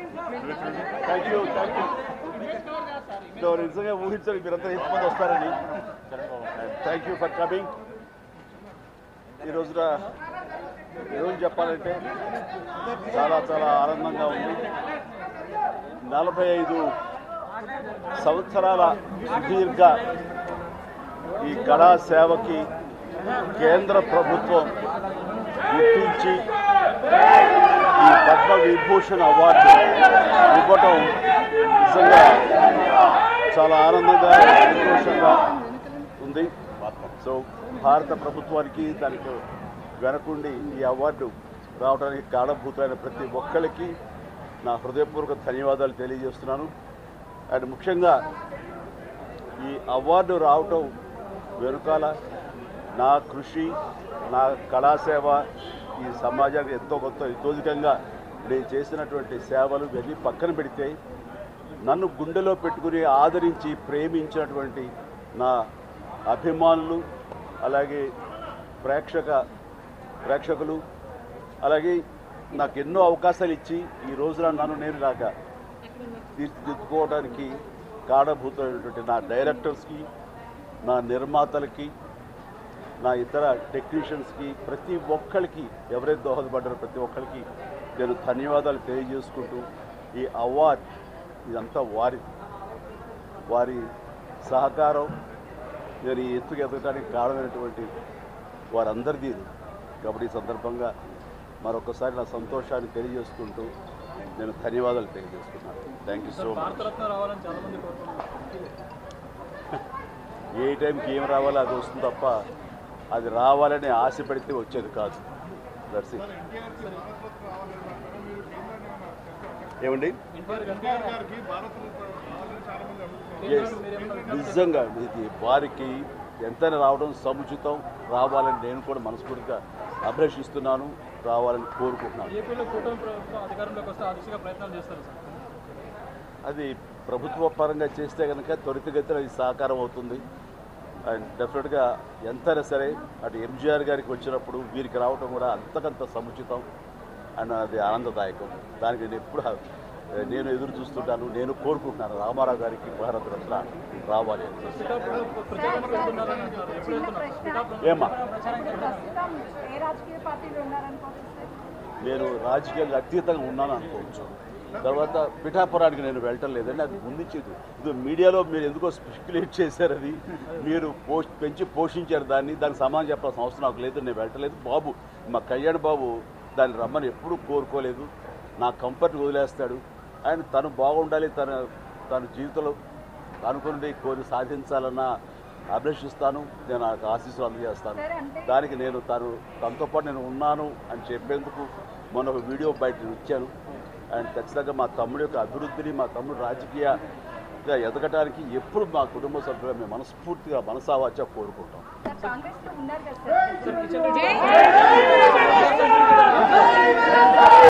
Thank you thank you so నిజంగా ఊహించండి మీరంతా ఎంతమంది వస్తారని థ్యాంక్ యూ ఫర్ కమింగ్ ఈ రోజున ఏమని చెప్పాలంటే చాలా చాలా ఆనందంగా ఉంది నలభై ఐదు సంవత్సరాల సుదీర్ఘ ఈ కళా సేవకి కేంద్ర ప్రభుత్వం గుర్తించి ఈ పద్మ విభూషణ్ అవార్డు ఇవ్వటం నిజంగా చాలా ఆనందంగా సంతోషంగా ఉంది సో భారత ప్రభుత్వానికి దానికి వెనకుండి ఈ అవార్డు రావడానికి కారణభూతులైన ప్రతి ఒక్కరికి నా హృదయపూర్వక ధన్యవాదాలు తెలియజేస్తున్నాను అండ్ ముఖ్యంగా ఈ అవార్డు రావటం వెనుకాల నా కృషి నా కళాసేవ ఈ సమాజానికి ఎంతో కొంత ఇతోధికంగా నేను చేసినటువంటి సేవలు ఇవన్నీ పక్కన పెడితే నన్ను గుండెలో పెట్టుకుని ఆదరించి ప్రేమించినటువంటి నా అభిమానులు అలాగే ప్రేక్షక ప్రేక్షకులు అలాగే నాకు ఎన్నో అవకాశాలు ఇచ్చి ఈ రోజున నన్ను నేను నాక తీర్చిదిద్దుకోవడానికి కారణభూతమైనటువంటి నా డైరెక్టర్స్కి నా నిర్మాతలకి నా ఇతర టెక్నీషియన్స్కి ప్రతి ఒక్కరికి ఎవరైతే దోహదపడ్డారో ప్రతి ఒక్కరికి నేను ధన్యవాదాలు తెలియజేసుకుంటూ ఈ అవార్డ్ ఇదంతా వారి వారి సహకారం నేను ఈ ఎత్తుకు ఎదగడానికి కారణమైనటువంటి వారందరిది ఇది. కాబట్టి ఈ సందర్భంగా మరొకసారి నా సంతోషాన్ని తెలియజేసుకుంటూ నేను ధన్యవాదాలు తెలియజేసుకున్నాను thank you so much Bharat Ratna రావాలని చాలా మంది కోరుతున్నారు ఏ టైంకి ఏం రావాలో అది వస్తుంది తప్ప అది రావాలని ఆశ పెడితే వచ్చేది కాదు దట్స్ ఇట్ ఏమండి Yes. నిజంగా ఇది వారికి ఎంతైనా రావడం సముచితం రావాలని నేను కూడా మనస్ఫూర్తిగా అభిలషిస్తున్నాను రావాలని కోరుకుంటున్నాను ఏపీలో కూటమి ప్రభుత్వం అధికారంలోకి వస్తే ఆ దిశగా ప్రయత్నాలు చేస్తారు సార్ అది ప్రభుత్వ పరంగా చేస్తే కనుక త్వరితగతిన ఇది సహకారం అవుతుంది అండ్ డెఫినెట్గా ఎంతైనా సరే అటు ఎంజీఆర్ గారికి వచ్చినప్పుడు వీరికి రావటం కూడా అంతకంత సముచితం అండ్ అది ఆనందదాయకం దానికి నేను ఎప్పుడు నేను ఎదురు చూస్తుంటాను నేను కోరుకుంటున్నాను రామారావు గారికి భారత రత్న రావాలి అని పిఠాపురంలో ప్రచారానికి వెళ్తున్నారని అంటున్నారు ఎప్పుడు వెళ్తున్నారు పిఠాపురం ఏమ్మా ప్రచారానికి వెళ్తున్నారు ప్రస్తుతం ఏ రాజకీయ పార్టీలు ఉన్నారనుకోవచ్చు సార్ నేను రాజకీయాలకు అతీతంగా ఉన్నాను అనుకోవచ్చు తర్వాత పిఠాపురానికి నేను వెళ్ళటం లేదండి అది ముందుంచేది ఇది మీడియాలో మీరు ఎందుకో స్పెక్యులేట్ చేశారు అది మీరు పోష్ పెంచి పోషించారు దాన్ని దానికి సమాధానం చెప్పాల్సిన అవసరం నాకు లేదు నేను వెళ్ళటలేదు బాబు మా కళ్యాణ్ బాబు దాన్ని రమ్మని ఎప్పుడూ కోరుకోలేదు నా కంఫర్ట్ వదిలేస్తాడు ఆయన తను బాగుండాలి తన తన జీవితంలో అనుకున్నది కోరి సాధించాలన్న అభిలషిస్తాను నేను నాకు ఆశీస్సులు అందజేస్తాను సరే, అంటే- దానికి నేను తను తనతో పాటు నేను ఉన్నాను అని చెప్పేందుకు మొన్న ఒక వీడియో బయట ఇచ్చాను అండ్ ఖచ్చితంగా మా తమ్ముడి యొక్క అభివృద్ధిని మా తమ్ముడు రాజకీయంగా ఎదగటానికి ఎప్పుడు మా కుటుంబ సభ్యులు మేము మనస్ఫూర్తిగా మనసావాచ కోరుకుంటాం సార్ కాంగ్రెస్ లో ఉన్నారు కదా సార్ సార్ కిషన్ రెడ్డి